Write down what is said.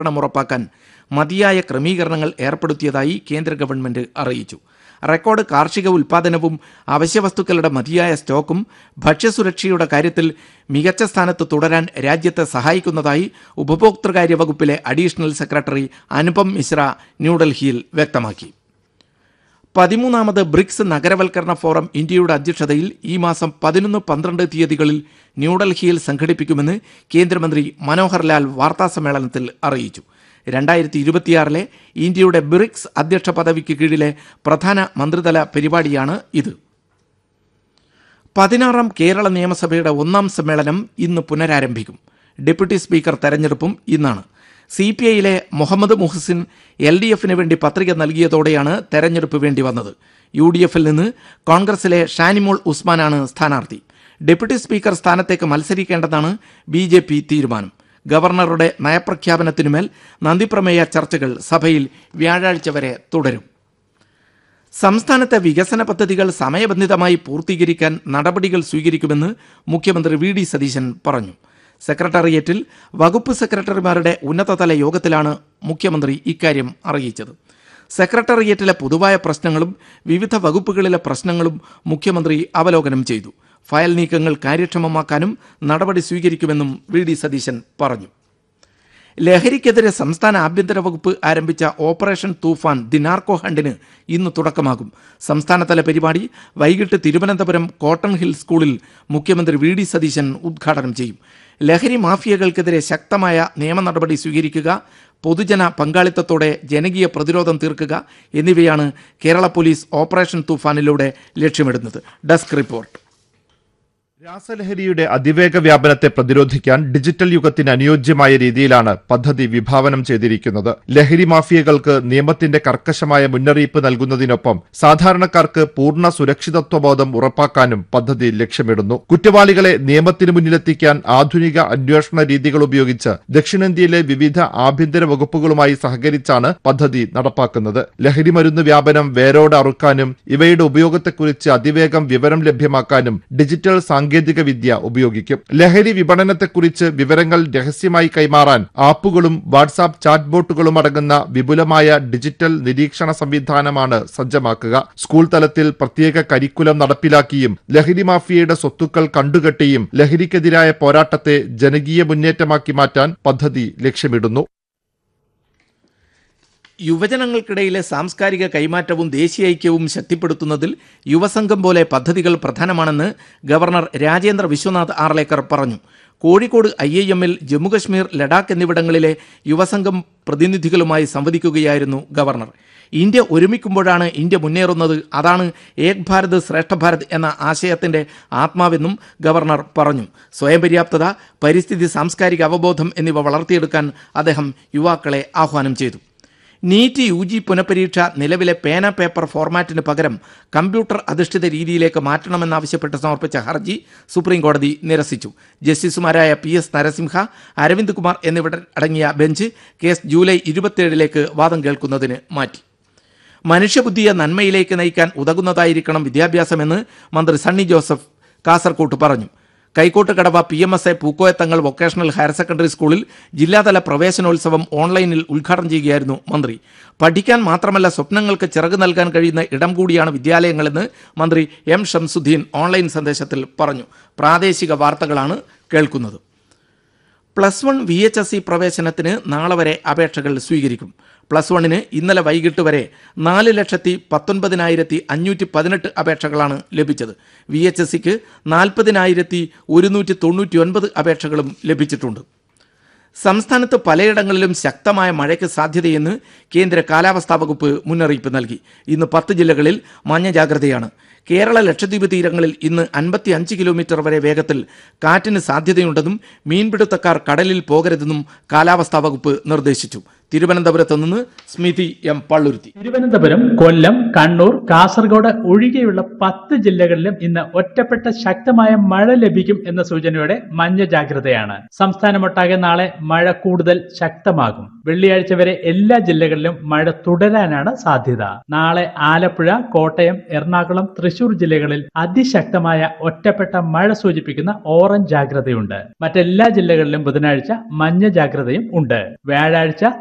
ണം ഉറപ്പാക്കാൻ മതിയായ ക്രമീകരണങ്ങൾ ഏർപ്പെടുത്തിയതായി കേന്ദ്ര ഗവൺമെന്റ് അറിയിച്ചു റെക്കോർഡ് കാർഷിക ഉൽപാദനവും അവശ്യവസ്തുക്കളുടെ മതിയായ സ്റ്റോക്കും ഭക്ഷ്യസുരക്ഷയുടെ കാര്യത്തിൽ മികച്ച സ്ഥാനത്ത് തുടരാൻ രാജ്യത്തെ സഹായിക്കുന്നതായി ഉപഭോക്തൃകാര്യ വകുപ്പിലെ അഡീഷണൽ സെക്രട്ടറി അനുപം മിശ്ര ന്യൂഡൽഹിയിൽ വ്യക്തമാക്കി പതിമൂന്നാമത് ബ്രിക്സ് നഗരവൽക്കരണ ഫോറം ഇന്ത്യയുടെ അധ്യക്ഷതയിൽ ഈ മാസം പതിനൊന്ന് പന്ത്രണ്ട് തീയതികളിൽ ന്യൂഡൽഹിയിൽ സംഘടിപ്പിക്കുമെന്ന് കേന്ദ്രമന്ത്രി മനോഹർ ലാൽ വാർത്താസമ്മേളനത്തിൽ അറിയിച്ചു രണ്ടായിരത്തി ഇരുപത്തിയാറിലെ ഇന്ത്യയുടെ ബ്രിക്സ് അധ്യക്ഷ പദവിക്ക് കീഴിലെ പ്രധാന മന്ത്രിതല പരിപാടിയാണ് ഇത് പതിനാറാം കേരള നിയമസഭയുടെ ഒന്നാം സമ്മേളനം ഇന്ന് പുനരാരംഭിക്കും ഡെപ്യൂട്ടി സ്പീക്കർ തെരഞ്ഞെടുപ്പും ഇന്നാണ് സി പി ഐയിലെ മുഹമ്മദ് മുഹസിൻ എൽ ഡി എഫിന് വേണ്ടി പത്രിക നൽകിയതോടെയാണ് തെരഞ്ഞെടുപ്പ് വേണ്ടി വന്നത് യു ഡി എഫിൽ നിന്ന് കോൺഗ്രസിലെ ഷാനിമോൾ ഉസ്മാനാണ് സ്ഥാനാർത്ഥി ഡെപ്യൂട്ടി സ്പീക്കർ സ്ഥാനത്തേക്ക് മത്സരിക്കേണ്ടതാണ് ബി ജെ പി തീരുമാനം ഗവർണറുടെ നയപ്രഖ്യാപനത്തിനുമേൽ നന്ദിപ്രമേയ ചർച്ചകൾ സഭയിൽ വ്യാഴാഴ്ച വരെ തുടരും സംസ്ഥാനത്തെ വികസന പദ്ധതികൾ സമയബന്ധിതമായി പൂർത്തീകരിക്കാൻ നടപടികൾ സ്വീകരിക്കുമെന്ന് മുഖ്യമന്ത്രി വി ഡി സതീശൻ പറഞ്ഞു സെക്രട്ടേറിയറ്റിൽ വകുപ്പ് സെക്രട്ടറിമാരുടെ ഉന്നതതല യോഗത്തിലാണ് മുഖ്യമന്ത്രി ഇക്കാര്യം അറിയിച്ചത് സെക്രട്ടേറിയറ്റിലെ പൊതുവായ പ്രശ്നങ്ങളും വിവിധ വകുപ്പുകളിലെ പ്രശ്നങ്ങളും മുഖ്യമന്ത്രി അവലോകനം ചെയ്തു ഫയൽ നീക്കങ്ങൾ കാര്യക്ഷമമാക്കാനും നടപടി സ്വീകരിക്കുമെന്നും വി ഡി സതീശൻ പറഞ്ഞു ലഹരിക്കെതിരെ സംസ്ഥാന ആഭ്യന്തര വകുപ്പ് ആരംഭിച്ച ഓപ്പറേഷൻ തൂഫാൻ ദി നാർക്കോ ഹണ്ടിന് ഇന്ന് തുടക്കമാകും സംസ്ഥാനതല പരിപാടി വൈകിട്ട് തിരുവനന്തപുരം കോട്ടൺ ഹിൽ സ്കൂളിൽ മുഖ്യമന്ത്രി വി ഡി സതീശൻ ഉദ്ഘാടനം ചെയ്യും ലഹരി മാഫിയകൾക്കെതിരെ ശക്തമായ നിയമ നടപടി സ്വീകരിക്കുക പൊതുജന പങ്കാളിത്തത്തോടെ ജനകീയ പ്രതിരോധം തീർക്കുക എന്നിവയാണ് കേരള പോലീസ് ഓപ്പറേഷൻ തൂഫാനിലൂടെ ലക്ഷ്യമിടുന്നത് ഡെസ്ക് റിപ്പോർട്ട് രാസലഹരിയുടെ അതിവേഗ വ്യാപനത്തെ പ്രതിരോധിക്കാൻ ഡിജിറ്റൽ യുഗത്തിന് അനുയോജ്യമായ രീതിയിലാണ് പദ്ധതി വിഭാവനം ചെയ്തിരിക്കുന്നത് ലഹരി മാഫിയകൾക്ക് നിയമത്തിന്റെ കർക്കശമായ മുന്നറിയിപ്പ് നൽകുന്നതിനൊപ്പം സാധാരണക്കാർക്ക് പൂർണ്ണ സുരക്ഷിതത്വബോധം ഉറപ്പാക്കാനും പദ്ധതി ലക്ഷ്യമിടുന്നു കുറ്റവാളികളെ നിയമത്തിന് മുന്നിലെത്തിക്കാൻ ആധുനിക അന്വേഷണ രീതികൾ ഉപയോഗിച്ച് ദക്ഷിണേന്ത്യയിലെ വിവിധ ആഭ്യന്തര വകുപ്പുകളുമായി സഹകരിച്ചാണ് പദ്ധതി നടപ്പാക്കുന്നത് ലഹരി മരുന്ന് വ്യാപനം വേരോടെ അറുക്കാനും ഇവയുടെ ഉപയോഗത്തെക്കുറിച്ച് അതിവേഗം വിവരം ലഭ്യമാക്കാനും ഡിജിറ്റൽ സാങ്കേതിക വിദ്യ ഉപയോഗിക്കും ലഹരി വിപണനത്തെക്കുറിച്ച് വിവരങ്ങൾ രഹസ്യമായി കൈമാറാൻ ആപ്പുകളും വാട്സാപ്പ് ചാറ്റ് ബോട്ടുകളും അടങ്ങുന്ന വിപുലമായ ഡിജിറ്റൽ നിരീക്ഷണ സംവിധാനമാണ് സജ്ജമാക്കുക സ്കൂൾ തലത്തിൽ പ്രത്യേക കരിക്കുലം നടപ്പിലാക്കിയും ലഹരി മാഫിയയുടെ സ്വത്തുക്കൾ കണ്ടുകെട്ടിയും ലഹരിക്കെതിരായ പോരാട്ടത്തെ ജനകീയ മുന്നേറ്റമാക്കി മാറ്റാൻ പദ്ധതി ലക്ഷ്യമിടുന്നു യുവജനങ്ങൾക്കിടയിലെ സാംസ്കാരിക കൈമാറ്റവും ദേശീയ ഐക്യവും ശക്തിപ്പെടുത്തുന്നതിൽ യുവസംഘം പോലെ പദ്ധതികൾ പ്രധാനമാണെന്ന് ഗവർണർ രാജേന്ദ്ര വിശ്വനാഥ് ആർലേക്കർ പറഞ്ഞു കോഴിക്കോട് ഐ ഐ എമ്മിൽ ജമ്മുകശ്മീർ ലഡാക്ക് എന്നിവിടങ്ങളിലെ യുവസംഘം പ്രതിനിധികളുമായി സംവദിക്കുകയായിരുന്നു ഗവർണർ ഇന്ത്യ ഒരുമിക്കുമ്പോഴാണ് ഇന്ത്യ മുന്നേറുന്നത് അതാണ് ഏക് ഭാരത് ശ്രേഷ്ഠ ഭാരത് എന്ന ആശയത്തിന്റെ ആത്മാവെന്നും ഗവർണർ പറഞ്ഞു സ്വയം പര്യാപ്തത പരിസ്ഥിതി സാംസ്കാരിക അവബോധം എന്നിവ വളർത്തിയെടുക്കാൻ അദ്ദേഹം യുവാക്കളെ ആഹ്വാനം ചെയ്തു നീറ്റ് യു ജി പുനഃപരീക്ഷ നിലവിലെ പേന പേപ്പർ ഫോർമാറ്റിന് പകരം കമ്പ്യൂട്ടർ അധിഷ്ഠിത രീതിയിലേക്ക് മാറ്റണമെന്നാവശ്യപ്പെട്ട് സമർപ്പിച്ച ഹർജി സുപ്രീം കോടതി നിരസിച്ചു ജസ്റ്റിസുമാരായ പി എസ് നരസിംഹ അരവിന്ദ് കുമാർ എന്നിവർ അടങ്ങിയ ബെഞ്ച് കേസ് ജൂലൈ ഇരുപത്തിയേഴിലേക്ക് വാദം കേൾക്കുന്നതിന് മാറ്റി മനുഷ്യബുദ്ധിയെ നന്മയിലേക്ക് നയിക്കാൻ ഉതകുന്നതായിരിക്കണം വിദ്യാഭ്യാസമെന്ന് മന്ത്രി സണ്ണി ജോസഫ് കാസർകോട്ട് പറഞ്ഞു Kaikkottu Kadavu P M S A Pookoya Thangal vocational higher secondary സ്കൂളിൽ ജില്ലാതല പ്രവേശനോത്സവം ഓൺലൈനിൽ ഉദ്ഘാടനം ചെയ്യുകയായിരുന്നു മന്ത്രി പഠിക്കാൻ മാത്രമല്ല സ്വപ്നങ്ങൾക്ക് ചിറക് നൽകാൻ കഴിയുന്ന ഇടം കൂടിയാണ് വിദ്യാലയങ്ങളെന്ന് മന്ത്രി എം ഷംസുദ്ദീൻ ഓൺലൈൻ സന്ദേശത്തിൽ പറഞ്ഞു പ്രാദേശിക വാർത്തകളാണ് കേൾക്കുന്നത് plus one V H S C പ്രവേശനത്തിന് നാളെ വരെ അപേക്ഷകൾ സ്വീകരിക്കും പ്ലസ് വണ്ണിന് ഇന്നലെ വൈകിട്ട് വരെ നാല് ലക്ഷത്തി പത്തൊൻപതിനായിരത്തി അഞ്ഞൂറ്റി പതിനെട്ട് അപേക്ഷകളാണ് ലഭിച്ചത് വി എച്ച് എസ് സിക്ക് നാൽപ്പതിനായിരത്തി ഒരുന്നൂറ്റി തൊണ്ണൂറ്റി ഒൻപത് അപേക്ഷകളും ലഭിച്ചിട്ടുണ്ട് സംസ്ഥാനത്ത് പലയിടങ്ങളിലും ശക്തമായ മഴയ്ക്ക് സാധ്യതയെന്ന് കേന്ദ്ര കാലാവസ്ഥാ വകുപ്പ് മുന്നറിയിപ്പ് നൽകി ഇന്ന് പത്ത് ജില്ലകളിൽ മഞ്ഞ ജാഗ്രതയാണ് കേരള ലക്ഷദ്വീപ് തീരങ്ങളിൽ ഇന്ന് അൻപത്തി അഞ്ച് കിലോമീറ്റർ വരെ വേഗത്തിൽ കാറ്റിന് സാധ്യതയുണ്ടെന്നും മീൻപിടുത്തക്കാർ കടലിൽ പോകരുതെന്നും കാലാവസ്ഥാ വകുപ്പ് നിർദ്ദേശിച്ചു തിരുവനന്തപുരത്ത് നിന്ന് സ്മിതി എം പള്ളുരുത്തി തിരുവനന്തപുരം കൊല്ലം കണ്ണൂർ കാസർഗോഡ് ഒഴികെയുള്ള പത്ത് ജില്ലകളിലും ഇന്ന് ഒറ്റപ്പെട്ട ശക്തമായ മഴ ലഭിക്കും എന്ന സൂചനയോടെ മഞ്ഞ ജാഗ്രതയാണ് സംസ്ഥാനമൊട്ടാകെ നാളെ മഴ കൂടുതൽ ശക്തമാകും വെള്ളിയാഴ്ച വരെ എല്ലാ ജില്ലകളിലും മഴ തുടരാനാണ് സാധ്യത നാളെ ആലപ്പുഴ കോട്ടയം എറണാകുളം തൃശൂർ ജില്ലകളിൽ അതിശക്തമായ ഒറ്റപ്പെട്ട മഴ സൂചിപ്പിക്കുന്ന ഓറഞ്ച് ജാഗ്രതയുണ്ട് മറ്റെല്ലാ ജില്ലകളിലും ബുധനാഴ്ച മഞ്ഞ ജാഗ്രതയും ഉണ്ട് വ്യാഴാഴ്ച